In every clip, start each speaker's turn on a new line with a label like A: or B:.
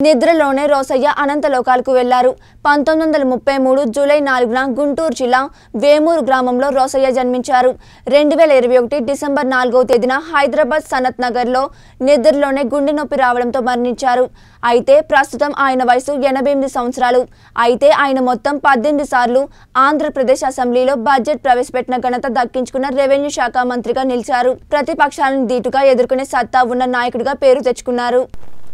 A: నిద్రలోనే రోసయ్య అనంత లోకాలకు వెళ్లారు పంతొమ్మిది వందల ముప్పై మూడు జూలై నాలుగున గుంటూరు జిల్లా వేమూరు గ్రామంలో రోసయ్య జన్మించారు రెండు వేల ఇరవై ఒకటి డిసెంబర్ నాలుగవ తేదీన హైదరాబాద్ సనత్ నగర్లో నిద్రలోనే గుండె నొప్పి రావడంతో మరణించారు అయితే ప్రస్తుతం ఆయన వయసు ఎనభై ఎనిమిది సంవత్సరాలు అయితే ఆయన మొత్తం పద్దెనిమిది సార్లు ఆంధ్రప్రదేశ్ అసెంబ్లీలో బడ్జెట్ ప్రవేశపెట్టిన ఘనత దక్కించుకున్న రెవెన్యూ శాఖ మంత్రిగా నిలిచారు ప్రతిపక్షాలను దీటుగా ఎదుర్కొనే సత్తా ఉన్న నాయకుడిగా పేరు తెచ్చుకున్నారు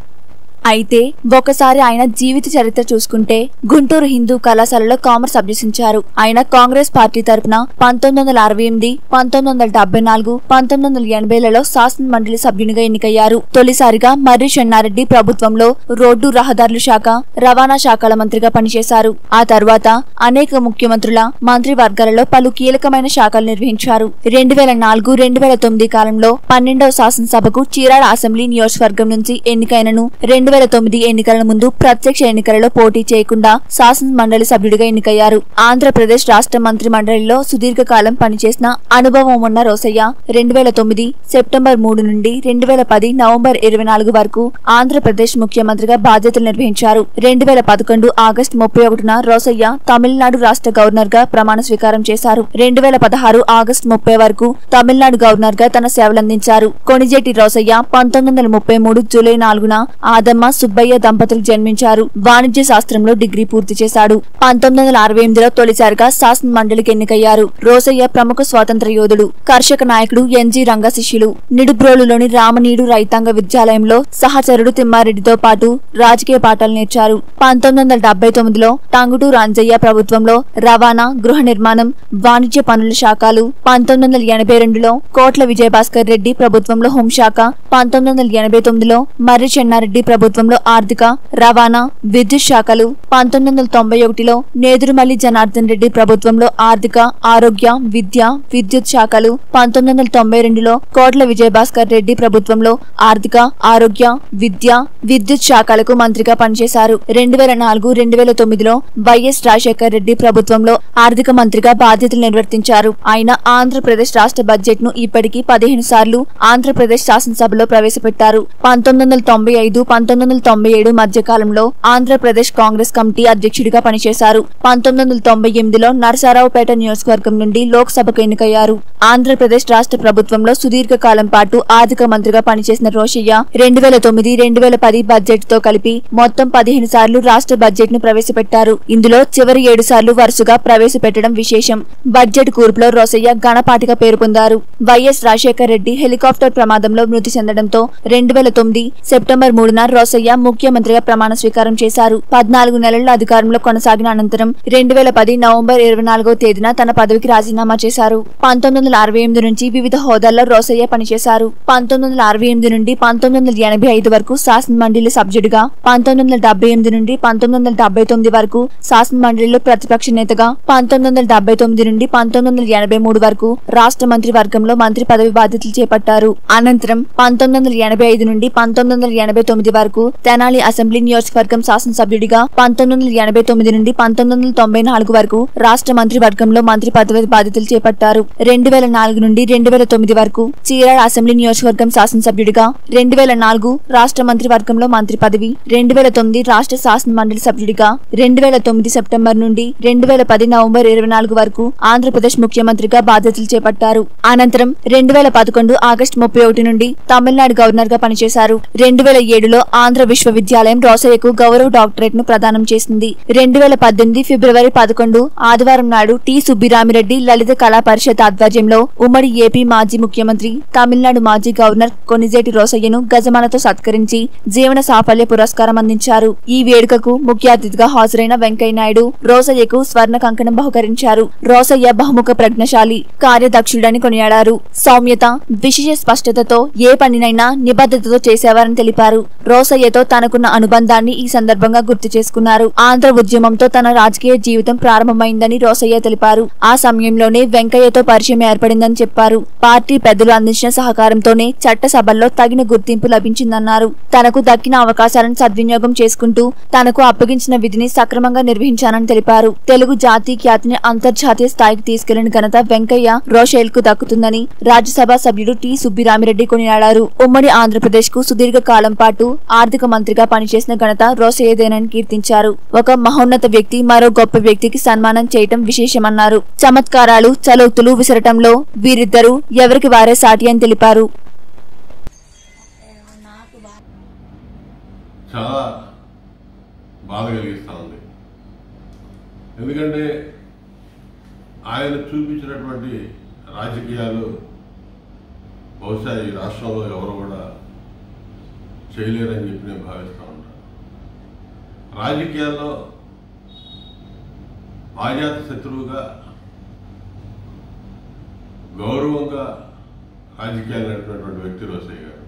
B: అయితే ఒకసారి ఆయన జీవిత చరిత్ర చూసుకుంటే గుంటూరు హిందూ కళాశాలలో కామర్స్ అభ్యసించారు ఆయన కాంగ్రెస్ పార్టీ తరపున పంతొమ్మిది వందల అరవై ఎనిమిది పంతొమ్మిది వందల డెబ్బై నాలుగు పంతొమ్మిది వందల ఎనభైలలో శాసన మండలి సభ్యునిగా ఎన్నికయ్యారు తొలిసారిగా మర్రి చెన్నారెడ్డి ప్రభుత్వంలో రోడ్డు రహదారుల శాఖ రవాణా శాఖల మంత్రిగా పనిచేశారు ఆ తర్వాత అనేక ముఖ్యమంత్రుల మంత్రి వర్గాలలో పలు కీలకమైన శాఖలు నిర్వహించారు రెండు వేల నాలుగు రెండు వేల తొమ్మిది కాలంలో పన్నెండవ శాసనసభకు చీరాల అసెంబ్లీ నియోజకవర్గం నుంచి ఎన్నికైనను రెండు వేల తొమ్మిది ఎన్నికల ముందు ప్రత్యక్ష ఎన్నికలలో పోటీ చేయకుండా శాసన మండలి సభ్యుడిగా ఎన్నికయ్యారు ఆంధ్రప్రదేశ్ రాష్ట్ర మంత్రి మండలిలో సుదీర్ఘకాలం పనిచేసిన అనుభవం ఉన్న రోసయ్య రెండు వేల తొమ్మిది సెప్టెంబర్ మూడు నుండి రెండు వేల పది నవంబర్ ఇరవై నాలుగు వరకు ఆంధ్రప్రదేశ్ ముఖ్యమంత్రిగా బాధ్యతలు నిర్వహించారు రెండు వేల పదకొండు ఆగస్టు ముప్పై ఒకటిన రోసయ్య తమిళనాడు రాష్ట్ర గవర్నర్ గా ప్రమాణ స్వీకారం చేశారు రెండు వేల పదహారు ఆగస్టు ముప్పై వరకు తమిళనాడు గవర్నర్ గా తన సేవలందించారు కొణిజేటి రోసయ్య పంతొమ్మిది వందల ముప్పై మూడు జూలై నాలుగున ఆదమ్మ సుబ్బయ్య దంపతులు జన్మించారు వాణిజ్య శాస్త్రంలో డిగ్రీ పూర్తి చేశాడు పంతొమ్మిది వందల అరవై ఎనిమిదిలో తొలిసారిగా శాసన మండలికి ఎన్నికయ్యారు రోసయ్య ప్రముఖ స్వాతంత్ర యోధుడు కర్షక నాయకుడు ఎన్జి రంగ శిష్యులు నిడుబ్రోలులోని రామనీడు రైతాంగ విద్యాలయంలో సహచరుడు తిమ్మారెడ్డితో పాటు రాజకీయ పాఠాలు నేర్చారు పంతొమ్మిది వందల డెబ్బై తొమ్మిదిలో టంగుటూరు అంజయ్య ప్రభుత్వంలో రవాణా గృహ నిర్మాణం వాణిజ్య పనుల శాఖలు పంతొమ్మిది వందల ఎనభై రెండులో కోట్ల విజయభాస్కర్ రెడ్డి ప్రభుత్వంలో హోంశాఖ పంతొమ్మిది వందల ఎనభై తొమ్మిదిలో మర్రి చెన్నారెడ్డి ప్రభుత్వంలో ఆర్థిక రవాణా విద్యుత్ శాఖలు పంతొమ్మిది వందల తొంభై ఒకటిలో నేదురుమల్లి జనార్దన్ రెడ్డి ప్రభుత్వంలో ఆర్థిక ఆరోగ్య విద్య విద్యుత్ శాఖలు పంతొమ్మిది వందల తొంభై రెండులో కోట్ల విజయభాస్కర్ రెడ్డి ప్రభుత్వంలో ఆర్థిక ఆరోగ్య విద్య విద్యుత్ శాఖలకు మంత్రిగా పనిచేశారు రెండు వేల నాలుగు రెండు వేల తొమ్మిదిలో వైఎస్ రాజశేఖర్ రెడ్డి ప్రభుత్వంలో ఆర్థిక మంత్రిగా బాధ్యతలు నిర్వర్తించారు ఆయన ఆంధ్రప్రదేశ్ రాష్ట్ర బడ్జెట్ ను ఇప్పటికీ పదిహేను సార్లు ఆంధ్రప్రదేశ్ శాసనసభలో ప్రవేశపెట్టారు పంతొమ్మిది వందల తొంభై ఐదు పంతొమ్మిది వందల తొంభై ఏడు మధ్య కాలంలో ఆంధ్రప్రదేశ్ కాంగ్రెస్ కమిటీ అధ్యక్షుడిగా పనిచేశారు పంతొమ్మిది వందల తొంభై ఎనిమిదిలో నరసరావుపేట నియోజకవర్గం నుండి లోక్సభకు ఎన్నికయ్యారు ఆంధ్రప్రదేశ్ రాష్ట్ర ప్రభుత్వంలో సుదీర్ఘ కాలం పాటు ఆర్థిక మంత్రిగా పనిచేసిన రోషయ్య రెండు వేల తొమ్మిది రెండు వేల పది బడ్జెట్ తో కలిపి మొత్తం పదిహేను సార్లు రాష్ట్ర బడ్జెట్ ను ప్రవేశపెట్టారు ఇందులో చివరి ఏడు సార్లు వరుసగా ప్రవేశపెట్టడం విశేషం బడ్జెట్ కూర్పులో రోసయ్య గణపాటిగా పేరు పొందారు వైఎస్ రాజశేఖర్ రెడ్డి హెలికాప్టర్ ప్రమాదంలో మృతి చెందడంతో రెండు వేల తొమ్మిది సెప్టెంబర్ మూడున రోసయ్య ముఖ్యమంత్రిగా ప్రమాణ స్వీకారం చేశారు పద్నాలుగు నెలల అధికారంలో కొనసాగిన అనంతరం రెండు వేల పది నవంబర్ ఇరవై నాలుగో తేదీన తన పదవికి రాజీనామా చేశారు పంతొమ్మిది వందల అరవై ఎనిమిది నుంచి వివిధ హోదాల్లో రోసయ్య పనిచేశారు పంతొమ్మిది వందల అరవై ఎనిమిది నుండి పంతొమ్మిది వందల ఎనభై ఐదు వరకు శాసన మండలి సభ్యుడిగా పంతొమ్మిది వందల డెబ్బై ఎనిమిది నుండి పంతొమ్మిది వందల డెబ్బై తొమ్మిది వరకు శాసన మండలిలో ప్రతిపక్ష నేతగా పంతొమ్మిది వందల డెబ్బై తొమ్మిది నుండి పంతొమ్మిది వందల ఎనభై మూడు వరకు రాష్ట్ర మంత్రి వర్గంలో మంత్రి పదవి బాధ్యతలు చేపట్టారు అనంతరం పంతొమ్మిది వందల ఎనభై ఐదు నుండి పంతొమ్మిది వందల ఎనభై తొమ్మిది వరకు తెనాలి అసెంబ్లీ నియోజకవర్గం శాసనసభ్యుడిగా పంతొమ్మిది వందల ఎనభై తొమ్మిది నుండి పంతొమ్మిది వందల తొంభై నాలుగు వరకు రాష్ట్ర మంత్రి వర్గంలో మంత్రి పదవి బాధ్యతలు చేపట్టారు రెండు వేల నాలుగు నుండి రెండు వేల తొమ్మిది వరకు చీరాల అసెంబ్లీ నియోజకవర్గం శాసనసభ్యుడిగా రెండు వేల నాలుగు రాష్ట్ర మంత్రి వర్గంలో మంత్రి పదవి రెండు వేల తొమ్మిది రాష్ట్ర శాసన మండలి సభ్యుడిగా రెండు వేల తొమ్మిది సెప్టెంబర్ నుండి రెండు వేల పది నవంబర్ ఇరవై నాలుగు వరకు ఆంధ్రప్రదేశ్ ముఖ్యమంత్రిగా బాధ్యతలు చేపట్టారు అనంతరం రెండు వేల పదకొండు ఆగస్టు ముప్పై ఒకటి నుండి తమిళనాడు గవర్నర్ గా పనిచేశారు రెండు వేల ఏడులో ఆంధ్ర విశ్వవిద్యాలయం రోసయ్యకు గౌరవ డాక్టరేట్ ను ప్రదానం చేసింది రెండు వేల పద్దెనిమిది ఫిబ్రవరి పదకొండు ఆదివారం నాడు టి సుబ్బిరామిరెడ్డి లలిత కళా పరిషత్ ఆధ్వర్యంలో ఉమ్మడి ఏపీ మాజీ ముఖ్యమంత్రి తమిళనాడు మాజీ గవర్నర్ కొనిజేటి రోసయ్యను గజమాలతో సత్కరించి జీవన సాఫల్య పురస్కారం అందించారు ఈ వేడుకకు ముఖ్య అతిథిగా హాజరైన వెంకయ్యనాయుడు రోసయ్యకు స్వర్ణ కంకణం బహుకరించారు రోసయ్య బహుముఖ ప్రజ్ఞశాలి కార్యదక్షుడని కొనియాడారు సౌమ్యత విశేష స్పష్టతతో ఏ పనినైనా నిబద్ధతతో చేసేవారని తెలిపారు రోసయ్యతో తనకున్న అనుబంధాన్ని ఈ సందర్భంగా గుర్తు చేసుకున్నారు ఆంధ్ర ఉద్యమంతో తన రాజకీయ జీవితం ప్రారంభమైందని రోసయ్య తెలిపారు ఆ సమయంలోనే వెంకయ్యతో పరిచయం ఏర్పడిందని చెప్పారు పార్టీ పెద్దలు అందించిన సహకారంతోనే చట్టసభల్లో తగిన గుర్తింపు లభించిందన్నారు తనకు దక్కిన అవకాశాలను సద్వినియోగం చేసుకుంటూ తనకు అప్పగించిన విధిని సక్రమంగా నిర్వహించానని తెలిపారు తెలుగు జాతి ఖ్యాతిని అంతర్జాతీయ స్థాయికి తీసుకెళ్లిన ఘనత వెంకయ్య రోషేల్ కు దక్కుతుందని రాజ్యసభ సభ్యుడు టి సుబ్బిరామిరెడ్డి కొనియాడారు ఉమ్మడి ఆంధ్రప్రదేశ్ కు సుదీర్ఘ కాలం పాటు ఆర్థిక మంత్రిగా పనిచేసిన ఘనత రోసయ్యదేనని కీర్తించారు ఒక మహోన్నత వ్యక్తి మరో గొప్ప వ్యక్తికి సన్మానం చేయటం విశేషమన్నారు చమత్కారాలు చలోక్తులు విసరటంలో వీరిద్దరూ ఎవరికి వారే సాటి అని తెలిపారు
C: చాలా బాధ కలిగిస్తూ ఉంది ఎందుకంటే ఆయన చూపించినటువంటి రాజకీయాలు బహుశా ఈ రాష్ట్రంలో ఎవరు కూడా చేయలేరని చెప్పి నేను భావిస్తూ ఉంటాను రాజకీయాల్లో ఆజాత శత్రువుగా గౌరవంగా రాజకీయాలు నడిపినటువంటి వ్యక్తి రోసయ్య గారు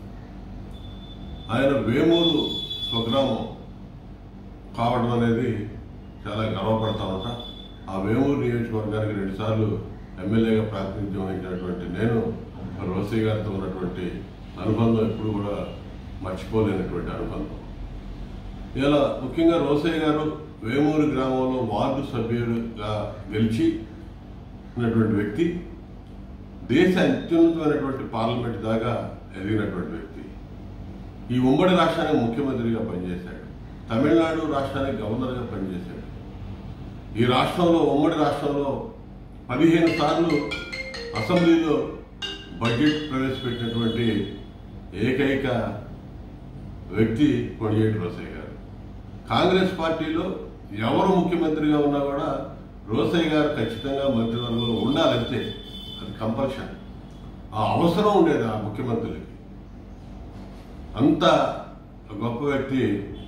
C: ఆయన వేమూరు స్వగ్రామం కావడం అనేది చాలా గర్వపడతా ఉంటా ఆ వేమూరు నియోజకవర్గానికి రెండుసార్లు ఎమ్మెల్యేగా ప్రాతినిధ్యం వహించినటువంటి నేను రోసయ్య గారితో ఉన్నటువంటి అనుబంధం ఎప్పుడు కూడా మర్చిపోలేనటువంటి అనుబంధం ఇలా ముఖ్యంగా రోసయ్య గారు వేమూరు గ్రామంలో వార్డు సభ్యుడిగా గెలిచి ఉన్నటువంటి వ్యక్తి దేశ అత్యున్నతమైనటువంటి పార్లమెంట్ దాకా ఎదిగినటువంటి వ్యక్తి ఈ ఉమ్మడి రాష్ట్రానికి ముఖ్యమంత్రిగా పనిచేశాడు తమిళనాడు రాష్ట్రానికి గవర్నర్గా పనిచేశాడు ఈ రాష్ట్రంలో ఉమ్మడి రాష్ట్రంలో పదిహేను సార్లు అసెంబ్లీలో బడ్జెట్ ప్రవేశపెట్టినటువంటి ఏకైక వ్యక్తి కొణియేటి రోసయ్య గారు కాంగ్రెస్ పార్టీలో ఎవరు ముఖ్యమంత్రిగా ఉన్నా కూడా రోసయ్య గారు ఖచ్చితంగా మంత్రివర్గంలో ఉండాలంతే అది కంపల్షన్ ఆ అవసరం ఉండేది ఆ ముఖ్యమంత్రులకి అంత గొప్ప వ్యక్తి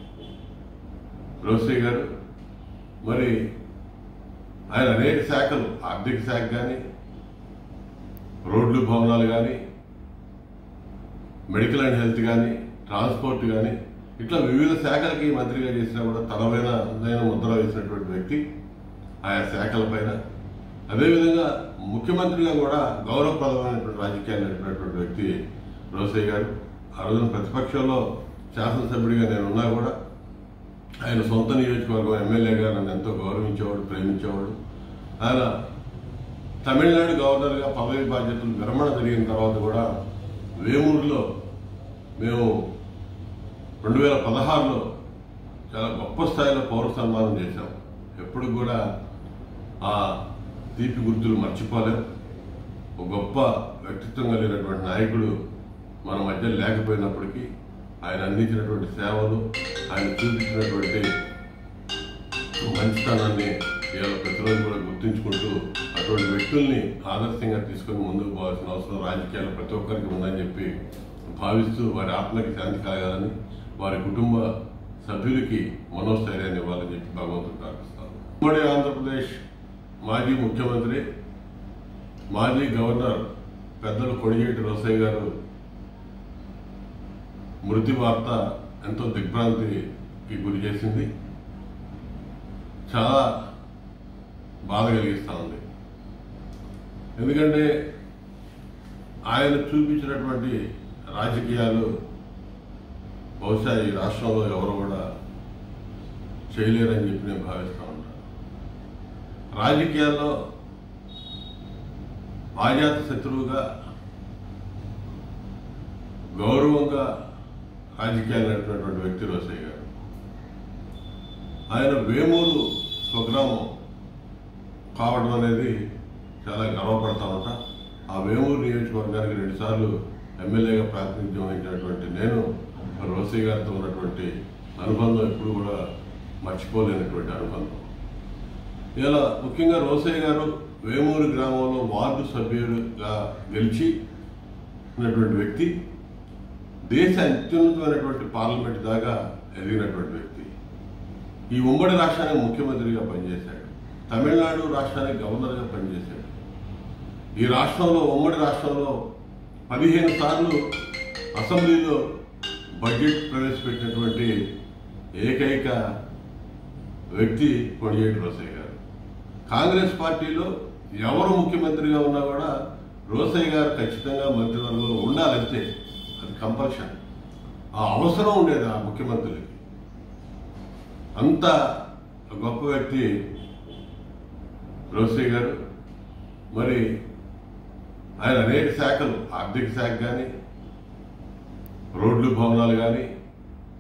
C: రోసయ్య గారు మరి ఆయన అనేక శాఖలు ఆర్థిక శాఖ కానీ రోడ్లు భవనాలు కానీ మెడికల్ అండ్ హెల్త్ కానీ ట్రాన్స్పోర్ట్ కానీ ఇట్లా వివిధ శాఖలకి మంత్రిగా చేసినా కూడా తనమైన నేను ముద్ర వేసినటువంటి వ్యక్తి ఆయా శాఖలపైన అదేవిధంగా ముఖ్యమంత్రిగా కూడా గౌరవప్రదమైనటువంటి రాజకీయాలు నడిపినటువంటి వ్యక్తి రోసయ్య గారు ఆ రోజున ప్రతిపక్షంలో శాసనసభ్యుడిగా నేను ఉన్నా కూడా ఆయన సొంత నియోజకవర్గం ఎమ్మెల్యేగా నన్ను ఎంతో గౌరవించేవాడు ప్రేమించేవాడు ఆయన తమిళనాడు గవర్నర్గా పదవి బాధ్యతలు విరమణ జరిగిన తర్వాత కూడా వేమూరులో మేము రెండు వేల పదహారులో చాలా గొప్ప స్థాయిలో పౌర సన్మానం చేశాం ఎప్పుడు కూడా ఆ తీపి గుర్తులు మర్చిపోలేం ఒక గొప్ప వ్యక్తిత్వం కలిగినటువంటి నాయకుడు మన మధ్య లేకపోయినప్పటికీ ఆయన అందించినటువంటి సేవలు ఆయన చూపించినటువంటి మంచితనాన్ని ఇవాళ ప్రతిరోజు కూడా గుర్తుంచుకుంటూ అటువంటి వ్యక్తుల్ని ఆదర్శంగా తీసుకొని ముందుకు పోవాల్సిన అవసరం రాజకీయాలు ప్రతి ఒక్కరికి ఉందని చెప్పి భావిస్తూ వారి ఆత్మకి శాంతి కలగాలని వారి కుటుంబ సభ్యులకి మనోస్థైర్యాన్ని ఇవ్వాలని చెప్పి భగవంతుడు ప్రార్థిస్తాను ఉమ్మడి ఆంధ్రప్రదేశ్ మాజీ ముఖ్యమంత్రి మాజీ గవర్నర్ పెద్దలు కొడిగేటి రోసయ్య గారు మృతి వార్త ఎంతో దిగ్భ్రాంతికి గురి చేసింది చాలా బాధ కలిగిస్తూ ఉంది ఎందుకంటే ఆయన చూపించినటువంటి రాజకీయాలు బహుశా ఈ రాష్ట్రంలో ఎవరు కూడా చేయలేరని చెప్పి నేను భావిస్తూ ఉంటాను రాజకీయాల్లో ఆజాత శత్రువుగా గౌరవంగా రాజకీయాలు నడిపినటువంటి వ్యక్తి రోసయ్య గారు ఆయన వేమూరు స్వగ్రామం కావడం అనేది చాలా గర్వపడతా ఉంటా ఆ వేమూరు నియోజకవర్గానికి రెండుసార్లు ఎమ్మెల్యేగా ప్రాతినిధ్యం వహించినటువంటి నేను రోసయ్య గారితో ఉన్నటువంటి అనుబంధం ఎప్పుడు కూడా మర్చిపోలేనటువంటి అనుబంధం ఇలా ముఖ్యంగా రోసయ్య గారు వేమూరు గ్రామంలో వార్డు సభ్యుడిగా గెలిచి ఉన్నటువంటి వ్యక్తి దేశ అత్యున్నతమైనటువంటి పార్లమెంట్ దాకా ఎదిగినటువంటి వ్యక్తి ఈ ఉమ్మడి రాష్ట్రానికి ముఖ్యమంత్రిగా పనిచేశాడు తమిళనాడు రాష్ట్రానికి గవర్నర్గా పనిచేశాడు ఈ రాష్ట్రంలో ఉమ్మడి రాష్ట్రంలో పదిహేను సార్లు అసెంబ్లీలో బడ్జెట్ ప్రవేశపెట్టినటువంటి ఏకైక వ్యక్తి కొణియేటి రోసయ్య గారు కాంగ్రెస్ పార్టీలో ఎవరు ముఖ్యమంత్రిగా ఉన్నా కూడా రోసయ్య గారు ఖచ్చితంగా మంత్రివర్గంలో ఉండాలంతే అది కంపల్షన్ ఆ అవసరం ఉండేది ఆ ముఖ్యమంత్రులకి అంత గొప్ప వ్యక్తి రోసయ్య గారు మరి ఆయన అనేక శాఖలు ఆర్థిక శాఖ కానీ రోడ్లు భవనాలు కానీ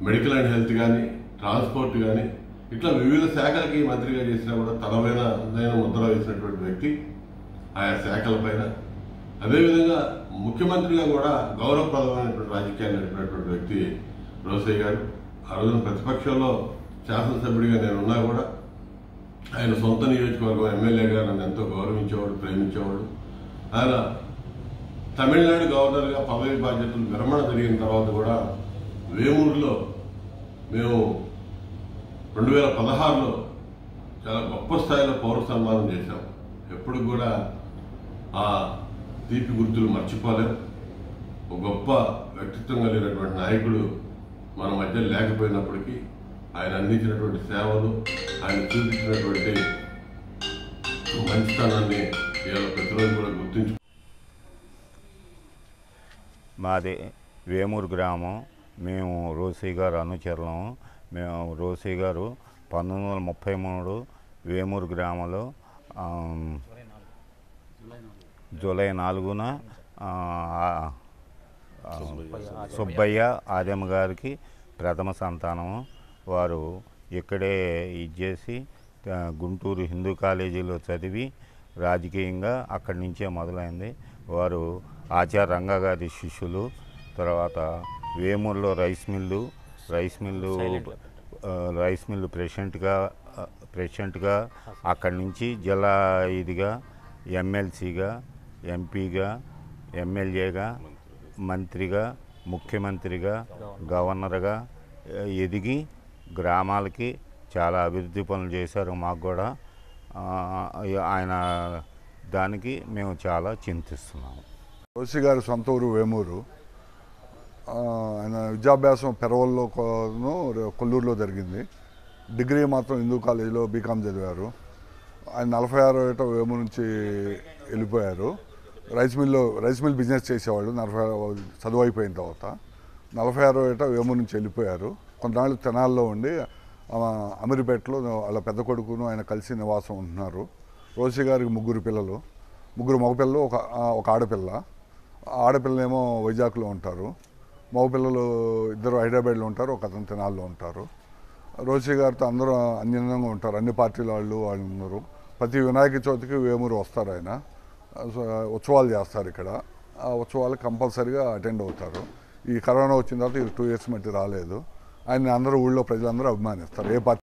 C: మెడికల్ అండ్ హెల్త్ కానీ ట్రాన్స్పోర్ట్ కానీ ఇట్లా వివిధ శాఖలకి మంత్రిగా చేసినా కూడా తనమైన నేను ముద్ర వేసినటువంటి వ్యక్తి ఆయా శాఖలపైన అదేవిధంగా ముఖ్యమంత్రిగా కూడా గౌరవప్రదమైనటువంటి రాజకీయాలు నడిపినటువంటి వ్యక్తి రోసయ్య గారు ఆ రోజున ప్రతిపక్షంలో శాసనసభ్యుడిగా నేను ఉన్నా కూడా ఆయన సొంత నియోజకవర్గం ఎమ్మెల్యేగా నన్ను ఎంతో గౌరవించేవాడు ప్రేమించేవాడు ఆయన తమిళనాడు గవర్నర్గా పదవి బాధ్యతలు విరమణ జరిగిన తర్వాత కూడా వేమూరులో మేము రెండు వేల పదహారులో చాలా గొప్ప స్థాయిలో పౌర సన్మానం చేశాం ఎప్పుడు కూడా ఆ తీపి గుర్తులు మర్చిపోలేం ఒక గొప్ప వ్యక్తిత్వం కలిగినటువంటి నాయకుడు మన మధ్య లేకపోయినప్పటికీ ఆయన అందించినటువంటి సేవలు ఆయన చూపించినటువంటి మంచితనాన్ని ఇవాళ ప్రతిరోజు కూడా గుర్తించు
D: మాది వేమూరు గ్రామం మేము రోసీ గారు అనుచరులం మేము రోసీ గారు పంతొమ్మిది వందల ముప్పై మూడు వేమూరు గ్రామంలో ఆమ్, జూలై నాలుగున ఆ, ఆ, సుబ్బయ్య ఆదెమ్మ గారికి ప్రథమ సంతానము వారు ఇక్కడే ఇచ్చేసి గుంటూరు హిందూ కాలేజీలో చదివి రాజకీయంగా అక్కడి నుంచే మొదలైంది వారు ఆచార్య రంగా గారి శిష్యులు తర్వాత వేమూరులో రైస్ మిల్లు రైస్ మిల్లు ఆ, రైస్ మిల్లు ప్రెసిడెంట్గా ఆ, ప్రెసిడెంట్గా అక్కడి నుంచి జిల్లా ఇదిగా ఎమ్మెల్సీగా ఎంపీగా ఎమ్మెల్యేగా మంత్రిగా ముఖ్యమంత్రిగా గవర్నర్గా ఆ, ఎదిగి గ్రామాలకి చాలా అభివృద్ధి పనులు చేశారు మాకు కూడా ఆ, ఆయన దానికి మేము చాలా చింతిస్తున్నాము
E: రోసి గారి సొంత ఊరు వేమూరు ఆ, ఆయన విద్యాభ్యాసం పెరవల్లో కొను కొల్లూరులో జరిగింది డిగ్రీ మాత్రం హిందూ కాలేజీలో బీకామ్ చదివారు ఆయన నలభై ఆరో ఏట వేమూరు నుంచి వెళ్ళిపోయారు రైస్ మిల్లో రైస్ మిల్ బిజినెస్ చేసేవాళ్ళు నలభై చదువు అయిపోయిన తర్వాత నలభై ఆరో ఏట వేమూరు నుంచి వెళ్ళిపోయారు కొన్నాళ్ళు తెనాల్లో ఉండి ఆ, అమీర్పేటలో వాళ్ళ పెద్ద కొడుకును ఆయన కలిసి నివాసం ఉంటున్నారు రోసి గారికి ముగ్గురు పిల్లలు ముగ్గురు మగపిల్లలు ఒక ఆ, ఒక ఆడపిల్ల ఆ ఆడపిల్లనేమో వైజాగ్లో ఉంటారు మగపిల్లలు ఇద్దరు హైదరాబాద్లో ఉంటారు ఒక అతను తెనాల్లో ఉంటారు రోసి గారితో అందరూ అన్యోన్యంగా ఉంటారు అన్ని పార్టీల వాళ్ళు వాళ్ళు ఉన్నారు ప్రతి వినాయక చవితికి వేమూరు వస్తారు ఆయన సో, ఉత్సవాలు చేస్తారు ఇక్కడ ఆ ఉత్సవాలకు కంపల్సరీగా అటెండ్ అవుతారు ఈ కరోనా వచ్చిన తర్వాత టూ ఇయర్స్ మట్టి రాలేదు ఆయన అందరూ ఊళ్ళో ప్రజలందరూ అభిమానిస్తారు ఏ పార్టీ